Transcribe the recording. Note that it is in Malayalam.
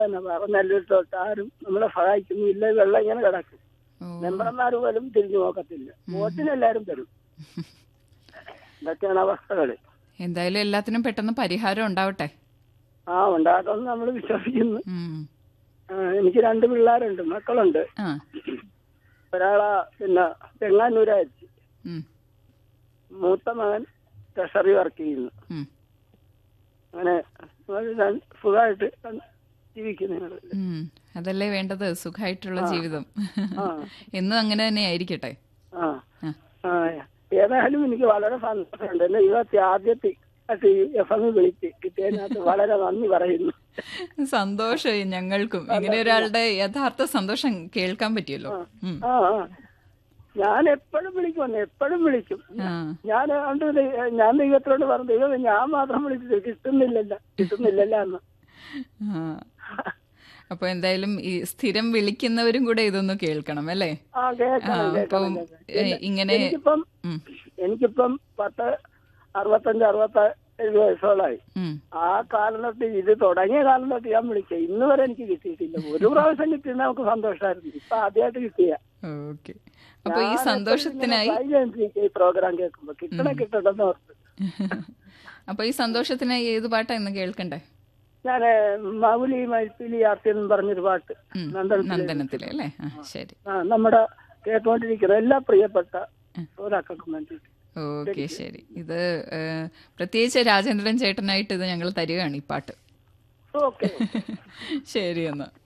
തന്നെ പറഞ്ഞല്ലൊരു തൊട്ട് ആരും നമ്മളെ സഹായിക്കുന്നില്ല വെള്ളം ഇങ്ങനെ കിടക്കും ഓ മെമ്പർമാർ പോലും തിരിഞ്ഞു നോക്കത്തില്ല വോട്ടിന് എല്ലാരും തരും ഇതൊക്കെയാണ് അവസ്ഥകള് എന്തായാലും എല്ലാത്തിനും പെട്ടെന്ന് പരിഹാരം ഉണ്ടാവട്ടെ ആ ഉണ്ടാക്കുമെന്ന് നമ്മൾ വിശ്വസിക്കുന്നു ഉം. ആ, എനിക്ക് രണ്ട് പിള്ളേരുണ്ട് മക്കളുണ്ട് ആ ഒരാളാ പിന്നെ തെങ്ങാനൂരായിരിക്കും ഉം. മൂത്ത മകൻ ട്രഷറി വർക്ക് ചെയ്യുന്നു ഉം. അങ്ങനെ അവര് രണ്ട് സുഖമായിട്ട് ജീവിക്കുന്നു ഞങ്ങള്. ഉം. അതല്ലേ വേണ്ടത് സുഖമായിട്ടുള്ള ജീവിതം ആ. എന്നും അങ്ങനെ തന്നെ ആയിരിക്കട്ടെ ആ ആ. ആ ഏതായാലും എനിക്ക് വളരെ സന്തോഷമുണ്ട് എന്റെ ജീവിതത്തിൽ ആദ്യത്തെ എഫ് എം വിളിച്ച് കിട്ടിയതിനകത്ത് വളരെ നന്ദി പറയുന്നു സന്തോഷം ഞങ്ങൾക്കും ഇങ്ങനെ ഒരാളുടെ യഥാർത്ഥ സന്തോഷം കേൾക്കാൻ പറ്റിയല്ലോ ഉം. ആ ആ ഞാൻ എപ്പോഴും വിളിക്കും എപ്പോഴും വിളിക്കും ആ ഞാൻ അതുകൊണ്ട് ദൈ- ഞാൻ ദൈവത്തിനോട് പറഞ്ഞു ദൈവം ഞാൻ മാത്രം വിളിച്ചത് കിട്ടുന്നില്ലല്ല കിട്ടുന്നില്ലല്ല എന്ന് ആ. അപ്പൊ എന്തായാലും ഈ സ്ഥിരം വിളിക്കുന്നവരും കൂടെ ഇതൊന്ന് കേൾക്കണം അല്ലേ ആ കേൾക്കണം ആ, കേൾക്കണം അപ്പം, കേൾക്കണം. ഏ, ഇങ്ങനെ- എനിക്കിപ്പം ഉം. എനിക്കിപ്പം പത്ത് അറുപത്തഞ്ച് അറുപത്തി ഏഴ് വയസ്സോളായി ഉം. ആ കാലം തൊട്ട് ഇത് തുടങ്ങിയ കാലം തൊട്ട് ഞാൻ വിളിച്ച ഇന്ന് വരെ എനിക്ക് കിട്ടിയിട്ടില്ല ഒരു പ്രാവശ്യം കിട്ടിയ നമുക്ക് സന്തോഷമായിരുന്നു ഇപ്പൊ ആദ്യമായിട്ട് കിട്ടിയ ഓക്കെ അപ്പൊ ഈ സന്തോഷത്തിനായി ഈ പ്രോഗ്രാം കേൾക്കുമ്പോ കിട്ടണേ കിട്ടണമെന്ന് ഓർത്ത് അപ്പൊ ഈ സന്തോഷത്തിനായി ഏത് പാട്ടാ ഇന്ന് കേൾക്കണ്ടേ ഞാൻ മൗലി മൈപ്പിലി ആർത്തി എന്ന് പറഞ്ഞൊരു പാട്ട് ഉം. നന്ദനത്തിലെ നന്ദനത്തിലെ അല്ലേ ആ ശരി ആ, നമ്മുടെ കേട്ടുകൊണ്ടിരിക്കുന്ന എല്ലാ പ്രിയപ്പെട്ട ശ്രോതാക്കൾക്കും വേണ്ടിയിട്ട് ഓക്കെ ശരി ഇത് ഏഹ്, പ്രത്യേകിച്ച് രാജേന്ദ്രൻ ചേട്ടനായിട്ട് ഇത് ഞങ്ങൾ തരികയാണ് ഈ പാട്ട് ഓക്കെ ശരി എന്നാ